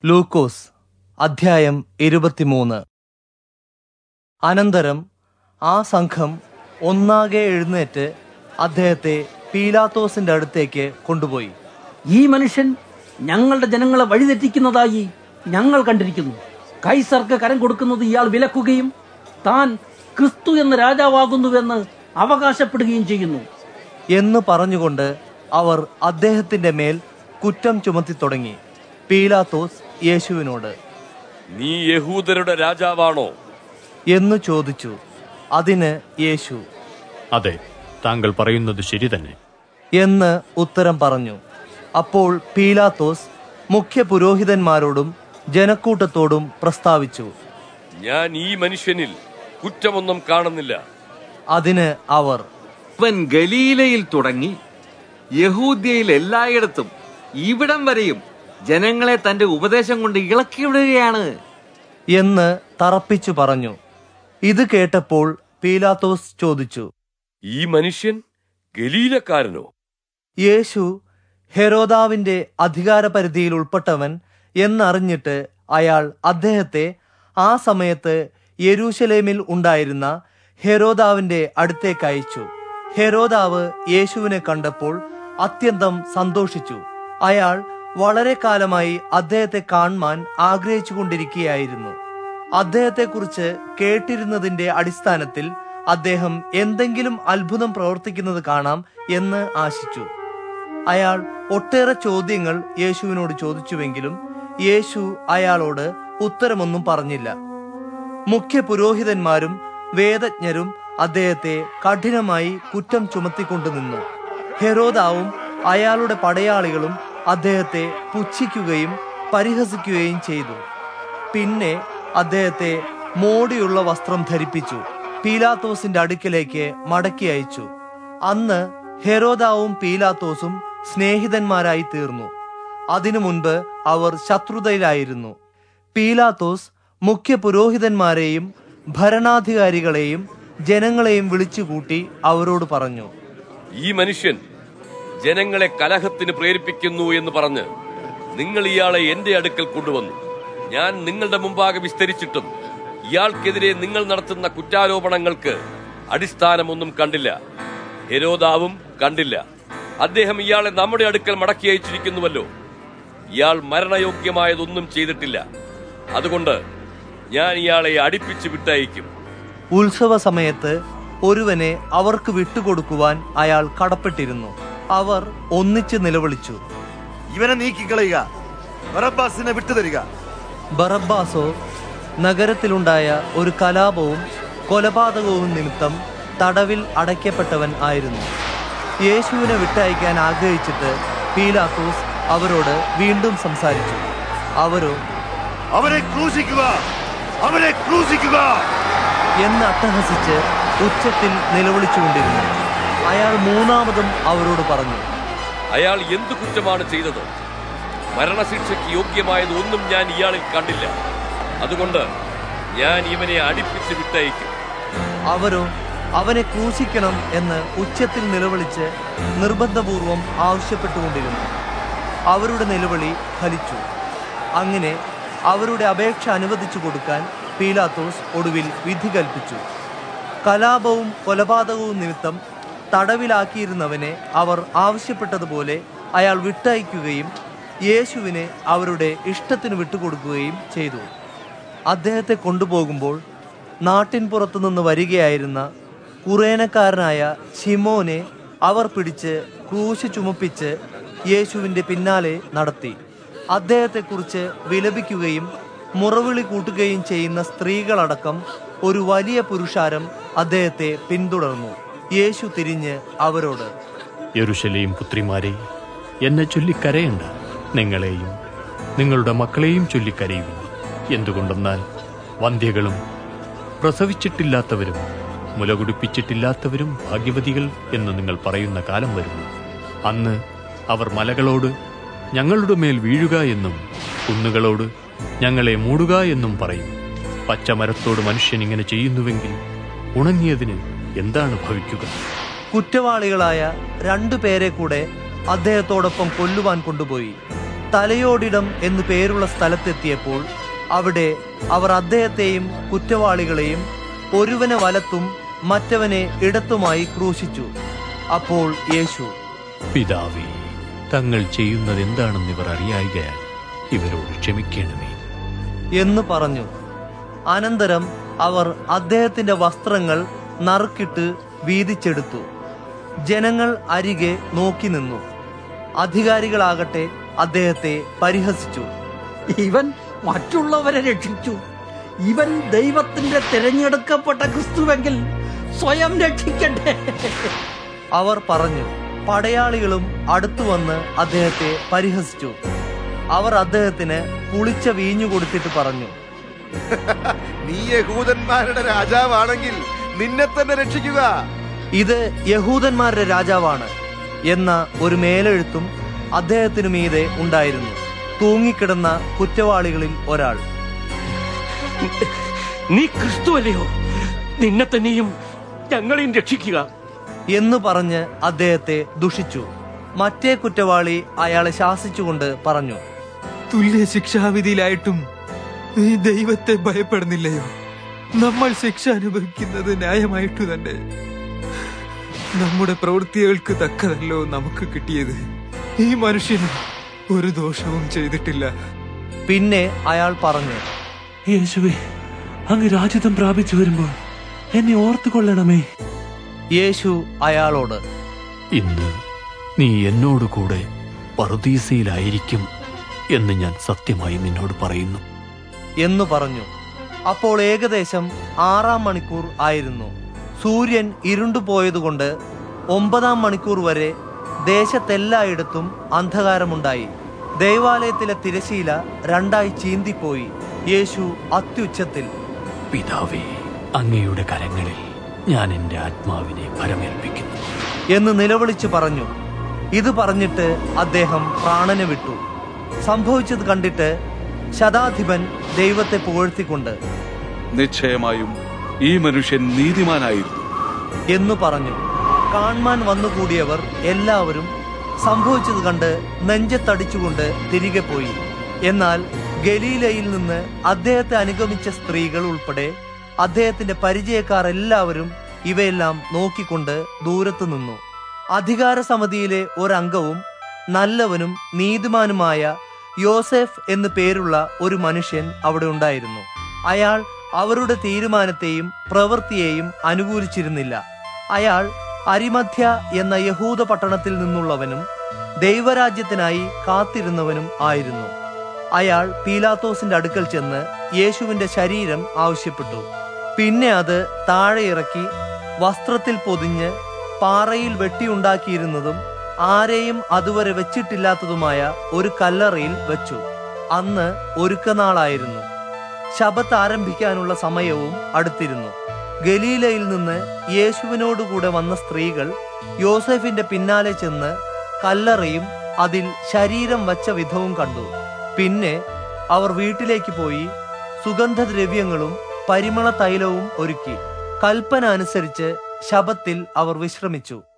ലൂക്കോസ് അധ്യായം ഇരുപത്തിമൂന്ന് അനന്തരം ആ സംഘം ഒന്നാകെ എഴുന്നേറ്റ് അദ്ദേഹത്തെ പീലാത്തോസിന്റെ അടുത്തേക്ക് കൊണ്ടുപോയി ഈ മനുഷ്യൻ ഞങ്ങളുടെ ജനങ്ങളെ വഴിതെറ്റിക്കുന്നതായി ഞങ്ങൾ കണ്ടിരിക്കുന്നു കൈസർക്ക് കരം കൊടുക്കുന്നത് ഇയാൾ വിലക്കുകയും താൻ ക്രിസ്തു എന്ന രാജാവാകുന്നുവെന്ന് അവകാശപ്പെടുകയും ചെയ്യുന്നു എന്ന് പറഞ്ഞുകൊണ്ട് അവർ അദ്ദേഹത്തിന്റെ മേൽ കുറ്റം ചുമത്തി തുടങ്ങി പീലാത്തോസ് യേശുവിനോട് നീ യഹൂദരുടെ രാജാവാണോ എന്ന് ചോദിച്ചു അതിന് യേശു അതെ താങ്കൾ പറയുന്നത് ശരി തന്നെ എന്ന് ഉത്തരം പറഞ്ഞു അപ്പോൾ പീലാത്തോസ് മുഖ്യ പുരോഹിതന്മാരോടും ജനക്കൂട്ടത്തോടും പ്രസ്താവിച്ചു ഞാൻ ഈ മനുഷ്യനിൽ കുറ്റമൊന്നും കാണുന്നില്ല അതിന് അവർ അവൻ ഗലീലയിൽ തുടങ്ങി യഹൂദ്യയിൽ എല്ലായിടത്തും ഇവിടം വരെയും ജനങ്ങളെ തന്റെ ഉപദേശം കൊണ്ട് ഇളക്കിവിടുകയാണ് എന്ന് തറപ്പിച്ചു പറഞ്ഞു ഇത് കേട്ടപ്പോൾ പീലാത്തോസ് ചോദിച്ചു ഈ മനുഷ്യൻ ഗലീലക്കാരനോ യേശു ഹെരോദാവിന്റെ അധികാരപരിധിയിൽ ഉൾപ്പെട്ടവൻ എന്നറിഞ്ഞിട്ട് അയാൾ അദ്ദേഹത്തെ ആ സമയത്ത് യെരൂശലേമിൽ ഉണ്ടായിരുന്ന ഹെരോദാവിന്റെ അടുത്തേക്ക് അയച്ചു ഹെരോദാവ് യേശുവിനെ കണ്ടപ്പോൾ അത്യന്തം സന്തോഷിച്ചു അയാൾ വളരെ കാലമായി അദ്ദേഹത്തെ കാണുവാൻ ആഗ്രഹിച്ചുകൊണ്ടിരിക്കുകയായിരുന്നു അദ്ദേഹത്തെക്കുറിച്ച് കേട്ടിരുന്നതിന്റെ അടിസ്ഥാനത്തിൽ അദ്ദേഹം എന്തെങ്കിലും അത്ഭുതം പ്രവർത്തിക്കുന്നത് കാണാം എന്ന് ആശിച്ചു അയാൾ ഒട്ടേറെ ചോദ്യങ്ങൾ യേശുവിനോട് ചോദിച്ചുവെങ്കിലും യേശു അയാളോട് ഉത്തരമൊന്നും പറഞ്ഞില്ല മുഖ്യ പുരോഹിതന്മാരും വേദജ്ഞരും അദ്ദേഹത്തെ കഠിനമായി കുറ്റം ചുമത്തിക്കൊണ്ടു നിന്നു ഹെരോദാവും അയാളുടെ പടയാളികളും അദ്ദേഹത്തെ പുച്ഛിക്കുകയും പരിഹസിക്കുകയും ചെയ്തു പിന്നെ അദ്ദേഹത്തെ മോടിയുള്ള വസ്ത്രം ധരിപ്പിച്ചു പീലാത്തോസിന്റെ അടുക്കിലേക്ക് മടക്കി അയച്ചു അന്ന് ഹെരോദാവും പീലാത്തോസും സ്നേഹിതന്മാരായി തീർന്നു അതിനു മുൻപ് അവർ ശത്രുതയിലായിരുന്നു പീലാത്തോസ് മുഖ്യ പുരോഹിതന്മാരെയും ഭരണാധികാരികളെയും ജനങ്ങളെയും വിളിച്ചുകൂട്ടി അവരോട് പറഞ്ഞു ഈ മനുഷ്യൻ ജനങ്ങളെ കലഹത്തിന് പ്രേരിപ്പിക്കുന്നു എന്ന് പറഞ്ഞ് നിങ്ങൾ ഇയാളെ എന്റെ അടുക്കൽ കൊണ്ടുവന്നു ഞാൻ നിങ്ങളുടെ മുമ്പാകെ വിസ്തരിച്ചിട്ടും ഇയാൾക്കെതിരെ നിങ്ങൾ നടത്തുന്ന കുറ്റാരോപണങ്ങൾക്ക് അടിസ്ഥാനമൊന്നും കണ്ടില്ല ഹെരോദാവും കണ്ടില്ല അദ്ദേഹം ഇയാളെ നമ്മുടെ അടുക്കൽ മടക്കി അയച്ചിരിക്കുന്നുവല്ലോ ഇയാൾ മരണയോഗ്യമായതൊന്നും ചെയ്തിട്ടില്ല അതുകൊണ്ട് ഞാൻ ഇയാളെ അടിപ്പിച്ച് വിട്ടയക്കും ഉത്സവ സമയത്ത് ഒരുവനെ അവർക്ക് വിട്ടുകൊടുക്കുവാൻ അയാൾ കടപ്പെട്ടിരുന്നു അവർ ഒന്നിച്ച് നിലവിളിച്ചു ഇവനെ നീക്കിക്കളയുക ബറബ്ബാസിനെ വിട്ടുതരിക ബറബ്ബാസോ നഗരത്തിലുണ്ടായ ഒരു കലാപവും കൊലപാതകവും നിമിത്തം തടവിൽ അടയ്ക്കപ്പെട്ടവൻ ആയിരുന്നു യേശുവിനെ വിട്ടയക്കാൻ ആഗ്രഹിച്ചിട്ട് പീലാത്തോസ് അവരോട് വീണ്ടും സംസാരിച്ചു അവരോ അവനെ ക്രൂശിക്കുക അവനെ ക്രൂശിക്കുക എന്ന് അട്ടഹസിച്ച് ഉച്ചത്തിൽ നിലവിളിച്ചുകൊണ്ടിരുന്നു അയാൾ മൂന്നാമതും അവരോട് പറഞ്ഞു അയാൾ എന്തു കുറ്റമാണ് ചെയ്തത് മരണശിക്ഷയ്ക്ക് യോഗ്യമായത് ഒന്നും ഞാൻ ഇയാളിൽ കണ്ടില്ല അതുകൊണ്ട് ഞാൻ ഇവനെ അടിപ്പിച്ച് വിട്ടയക്കും അവരോ അവനെ ക്രൂശിക്കണം എന്ന് ഉച്ചത്തിൽ നിലവിളിച്ച് നിർബന്ധപൂർവം ആവശ്യപ്പെട്ടുകൊണ്ടിരുന്നു അവരുടെ നിലവിളി ഫലിച്ചു അങ്ങനെ അവരുടെ അപേക്ഷ അനുവദിച്ചു കൊടുക്കാൻ പീലാത്തോസ് ഒടുവിൽ വിധി കൽപ്പിച്ചു കലാപവും കൊലപാതകവും നിമിത്തം തടവിലാക്കിയിരുന്നവനെ അവർ ആവശ്യപ്പെട്ടതുപോലെ അയാൾ വിട്ടയക്കുകയും യേശുവിനെ അവരുടെ ഇഷ്ടത്തിന് വിട്ടുകൊടുക്കുകയും ചെയ്തു അദ്ദേഹത്തെ കൊണ്ടുപോകുമ്പോൾ നാട്ടിൻ പുറത്തുനിന്ന് വരികയായിരുന്ന കുറേനക്കാരനായ ഷിമോനെ അവർ പിടിച്ച് ക്രൂശ് ചുമപ്പിച്ച് യേശുവിൻ്റെ പിന്നാലെ നടത്തി അദ്ദേഹത്തെക്കുറിച്ച് വിലപിക്കുകയും മുറവിളി കൂട്ടുകയും ചെയ്യുന്ന സ്ത്രീകളടക്കം ഒരു വലിയ പുരുഷാരം അദ്ദേഹത്തെ പിന്തുടർന്നു യേശു തിരിഞ്ഞ് അവരോട് യെരുശലേം പുത്രിമാരെ എന്നെ ചൊല്ലിക്കരയണ്ട നിങ്ങളെയും നിങ്ങളുടെ മക്കളെയും ചൊല്ലിക്കരയുവിൻ എന്തുകൊണ്ടെന്നാൽ വന്ധ്യകളും പ്രസവിച്ചിട്ടില്ലാത്തവരും മുലകുടിപ്പിച്ചിട്ടില്ലാത്തവരും ഭാഗ്യവതികൾ എന്ന് നിങ്ങൾ പറയുന്ന കാലം വരുന്നു അന്ന് അവർ മലകളോട് ഞങ്ങളുടെ മേൽ വീഴുക എന്നും കുന്നുകളോട് ഞങ്ങളെ മൂടുക എന്നും പറയും പച്ചമരത്തോട് മനുഷ്യൻ ഇങ്ങനെ ചെയ്യുന്നുവെങ്കിൽ ഉണങ്ങിയതിന് എന്താണ് ഭവിക്കുക കുറ്റവാളികളായ രണ്ടു പേരെ കൂടെ അദ്ദേഹത്തോടൊപ്പം കൊല്ലുവാൻ കൊണ്ടുപോയി തലയോടിടം എന്നു പേരുള്ള സ്ഥലത്തെത്തിയപ്പോൾ അവിടെ അവർ അദ്ദേഹത്തെയും കുറ്റവാളികളെയും ഒരുവനെ വലത്തും മറ്റവനെ ഇടത്തുമായി ക്രൂശിച്ചു അപ്പോൾ യേശു പിതാവേ തങ്ങൾ ചെയ്യുന്നത് എന്താണെന്ന് ഇവർ അറിയായികയാൽ ഇവരോട് ക്ഷമിക്കണമേ എന്ന് പറഞ്ഞു അനന്തരം അവർ അദ്ദേഹത്തിന്റെ വസ്ത്രങ്ങൾ നറുക്കിട്ട് വീതിച്ചെടുത്തു ജനങ്ങൾ അരികെ നോക്കി നിന്നു അധികാരികളാകട്ടെ അദ്ദേഹത്തെ പരിഹസിച്ചു ഇവൻ മറ്റുള്ളവരെ രക്ഷിച്ചു ഇവൻ ദൈവത്തിന്റെ തിരഞ്ഞെടുക്കപ്പെട്ട ക്രിസ്തുവെങ്കിൽ സ്വയം രക്ഷിക്കട്ടെ അവർ പറഞ്ഞു പടയാളികളും അടുത്തു വന്ന് അദ്ദേഹത്തെ പരിഹസിച്ചു അവർ അദ്ദേഹത്തിന് പുളിച്ച വീഞ്ഞു കൊടുത്തിട്ട് പറഞ്ഞു നീ യഹൂദന്മാരുടെ രാജാവാണെങ്കിൽ നിന്നെ തന്നെ രക്ഷിക്കുക ഇത് യഹൂദന്മാരുടെ രാജാവാണ് എന്ന ഒരു മേലെഴുത്തും അദ്ദേഹത്തിനു മീതെ ഉണ്ടായിരുന്നു തൂങ്ങിക്കിടന്ന കുറ്റവാളികളിൽ ഒരാൾ നീ ക്രിസ്തുവല്ലയോ നിന്നെ തന്നെയും ഞങ്ങളെയും രക്ഷിക്കുക എന്ന് പറഞ്ഞ് അദ്ദേഹത്തെ ദുഷിച്ചു മറ്റേ കുറ്റവാളി അയാളെ ശാസിച്ചുകൊണ്ട് പറഞ്ഞു തുല്യ ശിക്ഷാവിധിയിലായിട്ടും നീ ദൈവത്തെ ഭയപ്പെടുന്നില്ലയോ നമ്മൾ ശിക്ഷ അനുഭവിക്കുന്നത് ന്യായമായിട്ടു തന്നെ നമ്മുടെ പ്രവൃത്തികൾക്ക് തക്കതല്ലോ നമുക്ക് കിട്ടിയത് ഈ മനുഷ്യന് ഒരു ദോഷവും ചെയ്തിട്ടില്ല പിന്നെ അയാൾ പറഞ്ഞു യേശുവേ അങ്ങ് രാജ്യത്വം പ്രാപിച്ചു വരുമ്പോൾ എന്നെ ഓർത്തുകൊള്ളണമേ യേശു അയാളോട് ഇന്ന് നീ എന്നോട് കൂടെ പറുദീസയിലായിരിക്കും എന്ന് ഞാൻ സത്യമായി നിന്നോട് പറയുന്നു എന്നു പറഞ്ഞു അപ്പോൾ ഏകദേശം ആറാം മണിക്കൂർ ആയിരുന്നു സൂര്യൻ ഇരുണ്ടുപോയതുകൊണ്ട് ഒമ്പതാം മണിക്കൂർ വരെ ദേശത്തെല്ലായിടത്തും അന്ധകാരമുണ്ടായി ദൈവാലയത്തിലെ തിരശീല രണ്ടായി ചീന്തിപ്പോയി യേശു അത്യുച്ചത്തിൽ പിതാവേ അങ്ങയുടെ കരങ്ങളിൽ ഞാൻ എൻ്റെ ആത്മാവിനെ ഭരമേൽപ്പിക്കുന്നു എന്ന് നിലവിളിച്ചു പറഞ്ഞു ഇത് പറഞ്ഞിട്ട് അദ്ദേഹം പ്രാണനെ വിട്ടു സംഭവിച്ചത് കണ്ടിട്ട് ശതാധിപൻ ദൈവത്തെ പുകഴ്ത്തിക്കൊണ്ട് നിശ്ചയമായും ഈ മനുഷ്യൻ നീതിമാനായിരുന്നു എന്നു പറഞ്ഞു കാൺമാൻ വന്നുകൂടിയവർ എല്ലാവരും സംഭവിച്ചത് കണ്ട് നെഞ്ചത്തടിച്ചുകൊണ്ട് തിരികെ പോയി എന്നാൽ ഗലീലയിൽ നിന്ന് അദ്ദേഹത്തെ അനുഗമിച്ച സ്ത്രീകൾ ഉൾപ്പെടെ അദ്ദേഹത്തിന്റെ പരിചയക്കാർ എല്ലാവരും ഇവയെല്ലാം നോക്കിക്കൊണ്ട് ദൂരത്തു നിന്നു അധികാര സമിതിയിലെ ഒരംഗവും നല്ലവനും നീതിമാനുമായ യോസെഫ് എന്നു പേരുള്ള ഒരു മനുഷ്യൻ അവിടെ ഉണ്ടായിരുന്നു അയാൾ അവരുടെ തീരുമാനത്തെയും പ്രവൃത്തിയെയും അനുകൂലിച്ചിരുന്നില്ല അയാൾ അരിമധ്യ എന്ന യഹൂദ പട്ടണത്തിൽ നിന്നുള്ളവനും ദൈവരാജ്യത്തിനായി കാത്തിരുന്നവനും ആയിരുന്നു അയാൾ പീലാത്തോസിന്റെ അടുക്കൽ ചെന്ന് യേശുവിന്റെ ശരീരം ആവശ്യപ്പെട്ടു പിന്നെ അത് താഴെ ഇറക്കി വസ്ത്രത്തിൽ പൊതിഞ്ഞ് പാറയിൽ വെട്ടിയുണ്ടാക്കിയിരുന്നതും ആരെയും അതുവരെ വെച്ചിട്ടില്ലാത്തതുമായ ഒരു കല്ലറയിൽ വെച്ചു അന്ന് ഒരുക്കനാളായിരുന്നു ശബത്ത് ആരംഭിക്കാനുള്ള സമയവും അടുത്തിരുന്നു ഗലീലയിൽ നിന്ന് യേശുവിനോടുകൂടെ വന്ന സ്ത്രീകൾ യോസെഫിന്റെ പിന്നാലെ ചെന്ന് കല്ലറയും അതിൽ ശരീരം വച്ച വിധവും കണ്ടു പിന്നെ അവർ വീട്ടിലേക്ക് പോയി സുഗന്ധദ്രവ്യങ്ങളും പരിമള തൈലവും ഒരുക്കി കൽപ്പന അനുസരിച്ച് ശബത്തിൽ അവർ വിശ്രമിച്ചു